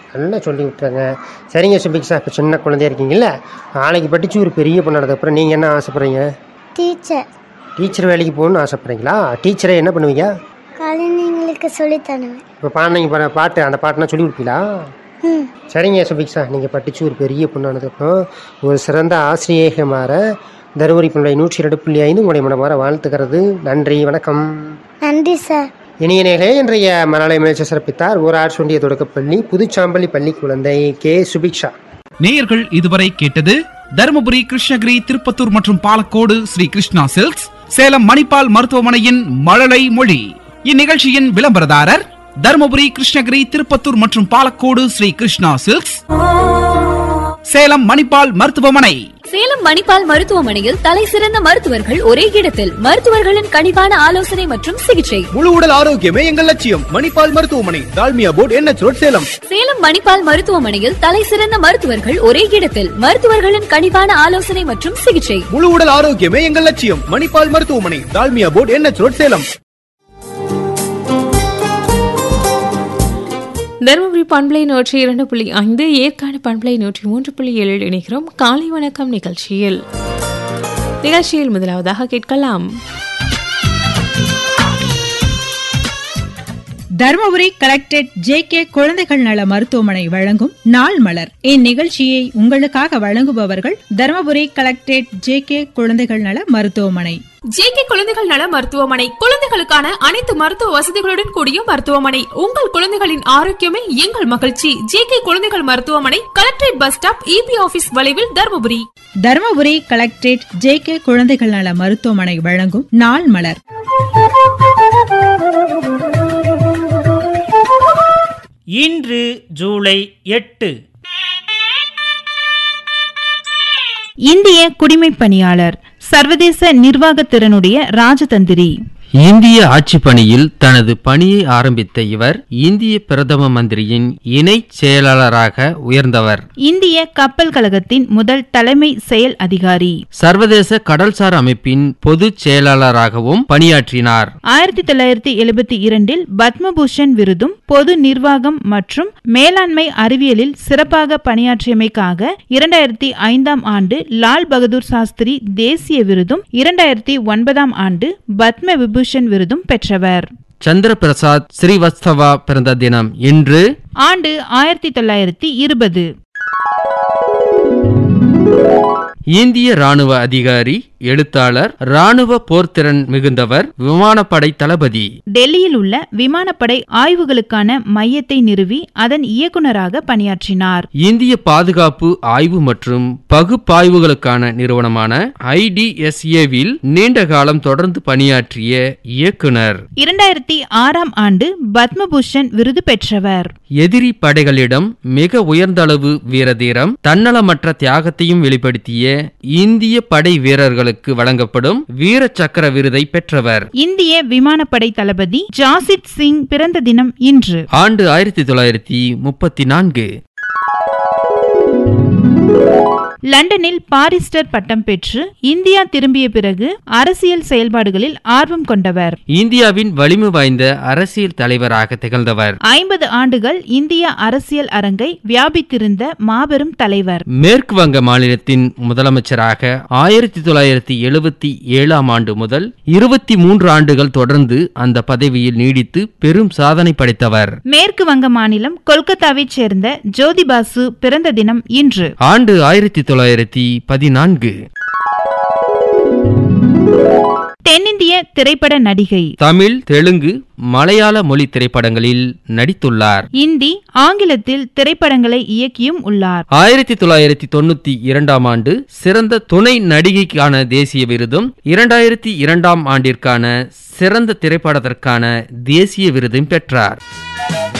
நல்லா சொல்லி விட்டுறாங்க சரிங்க சுபிக்ஷா இப்போ சின்ன குழந்தையா இருக்கீங்கல்ல நாளைக்கு படித்து ஒரு பெரிய பொண்ணானதுக்கப்புறம் நீங்கள் என்ன ஆசைப்பட்றீங்க டீச்சர் டீச்சர் வேலைக்கு போகணும்னு ஆசைப்பட்றீங்களா டீச்சரை என்ன பண்ணுவீங்க குழந்தைங்களுக்கு சொல்லித் தருவேன் இப்போ பாடினீங்க பாரு பாட்டு அந்த பாட்டுனா சொல்லி கொடுப்பீங்களா ம் சரிங்க சுபிக்ஷா நீங்கள் படித்து ஒரு பெரிய பொண்ணானதுக்கப்புறம் ஒரு சிறந்த ஆசிரியைக மாற தருமபுரி பிள்ளை நூற்றி இரண்டு புள்ளி ஐந்து உங்களுடைய மனமாற வாழ்த்துக்கிறது நன்றி வணக்கம் நன்றி சார் இனிய நேர்களே இன்றைய மலயாள முயற்சி சிறப்பித்தார் ஊரார் சொண்டிய தொடக்கப்பள்ளி புதுச்சாம்பள்ளி பள்ளி குழந்தை கே சுபிக்ஷா நேயர்கள் இதுவரை கேட்டது தருமபுரி கிருஷ்ணகிரி திருப்பத்தூர் மற்றும் பாலக்கோடு ஸ்ரீ கிருஷ்ணா சில்க்ஸ் சேலம் மணிப்பால் மருத்துவமனையின் மழலை மொழி இந்நிகழ்ச்சியின் விளம்பரதாரர் தருமபுரி கிருஷ்ணகிரி திருப்பத்தூர் மற்றும் பாலக்கோடு ஸ்ரீ கிருஷ்ணா சில்க்ஸ் சேலம் மணிப்பால் மருத்துவமனை சேலம் மணிப்பால் மருத்துவமனையில் தலை சிறந்த மருத்துவர்கள் ஒரே இடத்தில் மருத்துவர்களின் கனிவான ஆலோசனை மற்றும் சிகிச்சை முழு உடல் ஆரோக்கியமே எங்கள் லட்சியம் மணிப்பால் மருத்துவமனை Dalmia board NH road Salem Salem Manipal மருத்துவமனையில் தலை சிறந்த மருத்துவர்கள் ஒரே இடத்தில் மருத்துவர்களின் கனிவான ஆலோசனை மற்றும் சிகிச்சை முழு உடல் ஆரோக்கியமே எங்கள் லட்சியம் மணிப்பால் மருத்துவமனை Dalmia board NH road Salem Dharmapuri பண்பலை நூற்றி இரண்டு புள்ளி ஐந்து ஏற்காடு பண்பலை நூற்றி மூன்று புள்ளி ஏழில் இணைகிறோம் காலை வணக்கம் நிகழ்ச்சியில் நிகழ்ச்சியில் முதலாவதாக கேட்கலாம் தருமபுரி கலெக்டரேட் ஜே கே குழந்தைகள் நல மருத்துவமனை வழங்கும் நாள் மலர் இந்நிகழ்ச்சியை உங்களுக்காக வழங்குபவர்கள் தருமபுரி கலெக்டரேட் ஜே கே குழந்தைகள் நல மருத்துவமனை ஜேகே குழந்தைகள் நல மருத்துவமனை குழந்தைகளுக்கான அனைத்து மருத்துவ வசதிகளுடன் கூடிய மருத்துவமனை உங்கள் குழந்தைகளின் ஆரோக்கியமே எங்கள் மகிழ்ச்சி ஜேகே குழந்தைகள் மருத்துவமனை collectorate bus stop EB office வளைவில் Dharmapuri Dharmapuri collectorate J K குழந்தைகள் நல மருத்துவமனை வழங்கும் நாள் மலர் இன்று ஜூலை எட்டு இந்திய குடிமைப் பணியாளர் சர்வதேச நிர்வாகத் திறனுடைய ராஜதந்திரி இந்திய ஆட்சிப் பணியில் தனது பணியை ஆரம்பித்த இவர் இந்திய பிரதம மந்திரியின் இணைச் செயலாளராக உயர்ந்தவர் இந்திய கப்பல் கழகத்தின் முதல் தலைமை செயல் அதிகாரி சர்வதேச கடல்சார் அமைப்பின் பொதுச் செயலாளராகவும் பணியாற்றினார் ஆயிரத்தி தொள்ளாயிரத்தி எழுபத்தி இரண்டில் பத்மபூஷன் விருதும் பொது நிர்வாகம் மற்றும் மேலாண்மை அறிவியலில் சிறப்பாக பணியாற்றியமைக்காக இரண்டாயிரத்தி ஐந்தாம் ஆண்டு லால் பகதூர் சாஸ்திரி தேசிய விருதும் இரண்டாயிரத்தி ஒன்பதாம் ஆண்டு பத்ம விபூஷன் விருதும் பெற்றவர் சந்திர பிரசாத் ஸ்ரீவத்சவா பிறந்த தினம் இன்று ஆண்டு ஆயிரத்தி தொள்ளாயிரத்தி இருபது இந்திய ராணுவ அதிகாரி எழுத்தாளர் ராணுவ போர்த்திறன் மிகுந்தவர் விமானப்படை தளபதி டெல்லியில் உள்ள விமானப்படை ஆய்வுகளுக்கான மையத்தை நிறுவி அதன் இயக்குநராக பணியாற்றினார் இந்திய பாதுகாப்பு ஆய்வு மற்றும் பகுப்பாய்வுகளுக்கான நிறுவனமான ஐடிஎஸ்ஏவில் நீண்ட காலம் தொடர்ந்து பணியாற்றிய இயக்குனர் இரண்டாயிரத்தி ஆறாம் ஆண்டு பத்மபூஷன் விருது பெற்றவர் எதிரி படைகளிடம் மிக உயர்ந்த அளவு வீரதீரம் தன்னலமற்ற தியாகத்தையும் வெளிப்படுத்திய இந்திய படை வீரர்களுக்கு வழங்கப்படும் வீர சக்கர விருதை பெற்றவர் இந்திய விமானப்படை தளபதி ஜாசித் சிங் பிறந்த தினம் இன்று ஆண்டு ஆயிரத்தி தொள்ளாயிரத்தி முப்பத்தி நான்கு லண்டனில் பாரிஸ்டர் பட்டம் பெற்று இந்தியா திரும்பிய பிறகு அரசியல் செயல்பாடுகளில் ஆர்வம் கொண்டவர் இந்தியாவின் வலிமை வாய்ந்த அரசியல் தலைவராக திகழ்ந்தவர் ஐம்பது ஆண்டுகள் இந்திய அரசியல் அரங்கை வியாபித்திருந்த மாபெரும் தலைவர் மேற்கு வங்க மாநிலத்தின் முதலமைச்சராக ஆயிரத்தி தொள்ளாயிரத்தி எழுபத்தி ஏழாம் ஆண்டு முதல் இருபத்தி மூன்று ஆண்டுகள் தொடர்ந்து அந்த பதவியில் நீடித்து பெரும் சாதனை படைத்தவர் மேற்கு வங்க மாநிலம் கொல்கத்தாவைச் சேர்ந்த ஜோதிபாசு பிறந்த தினம் இன்று ஆண்டு ஆயிரத்தி தொள்ளாயிரத்தி பதினான்கு தென்னிந்திய திரைப்பட நடிகை தமிழ் தெலுங்கு மலையாள மொழி திரைப்படங்களில் நடித்துள்ளார் இந்தி ஆங்கிலத்தில் திரைப்படங்களை இயக்கியும் உள்ளார் ஆயிரத்தி தொள்ளாயிரத்தி தொண்ணூத்தி இரண்டாம் ஆண்டு சிறந்த துணை நடிகைக்கான தேசிய விருதும் இரண்டாயிரத்தி இரண்டாம் ஆண்டிற்கான சிறந்த திரைப்படத்திற்கான தேசிய விருதும் பெற்றார்